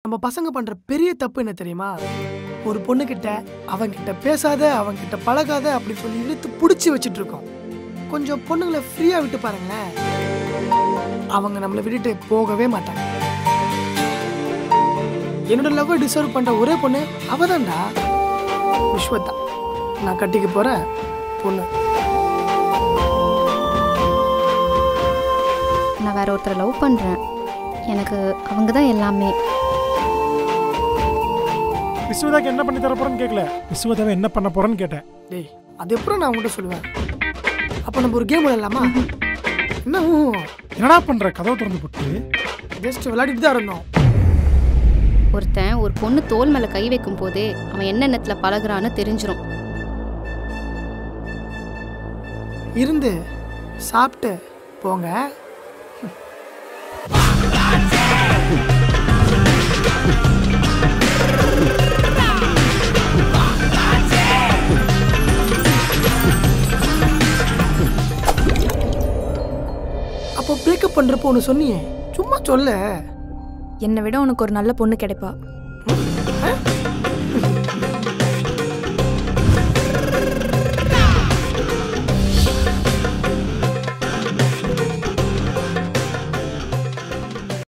நம்ம பசங்க பண்ற பெரிய தப்பு என்ன தெரியுமா ஒரு பொண்ணுகிட்ட அவன்கிட்ட பேசாத அவன்கிட்ட பழகாத அப்படி சொல்லி இழுத்து பிடிச்சி வச்சுட்டு இருக்கோம் கொஞ்சம் பொண்ணுங்களை ஃப்ரீயா விட்டு பாருங்களேன் அவங்க நம்மளை விட்டுட்டு போகவே மாட்டாங்க என்னோட லவ்வை டிசர்வ் பண்ற ஒரே பொண்ணு அவதான்டா விஸ்வதா நான் கட்டிக்க போற பொண்ணு நான் வேற ஒருத்தரை லவ் பண்ணுறேன் எனக்கு அவங்க தான் எல்லாமே விஸ்வதாக்கு என்ன பண்ணி தர போறேன்னு கேட்கல விஸ்வதாவை என்ன பண்ண போறேன்னு கேட்டேன் டேய் அது எப்படி நான் உங்கள்கிட்ட சொல்லுவேன் அப்போ நம்ம ஒரு கேம் விளையாடலாமா என்ன என்னடா பண்ற கதவை திறந்து போட்டு ஜஸ்ட் விளையாடிட்டு தான் இருந்தோம் ஒருத்தன் ஒரு பொண்ணு தோல் மேலே கை வைக்கும் போதே அவன் என்ன எண்ணத்தில் பழகுறான்னு தெரிஞ்சிரும் இருந்து சாப்பிட்டு போங்க அப்போ பிரேக்கப் பண்றப்போ ஒன்று சொன்னியே சும்மா சொல்ல என்னை விட உனக்கு ஒரு நல்ல பொண்ணு கிடைப்பா ஆ?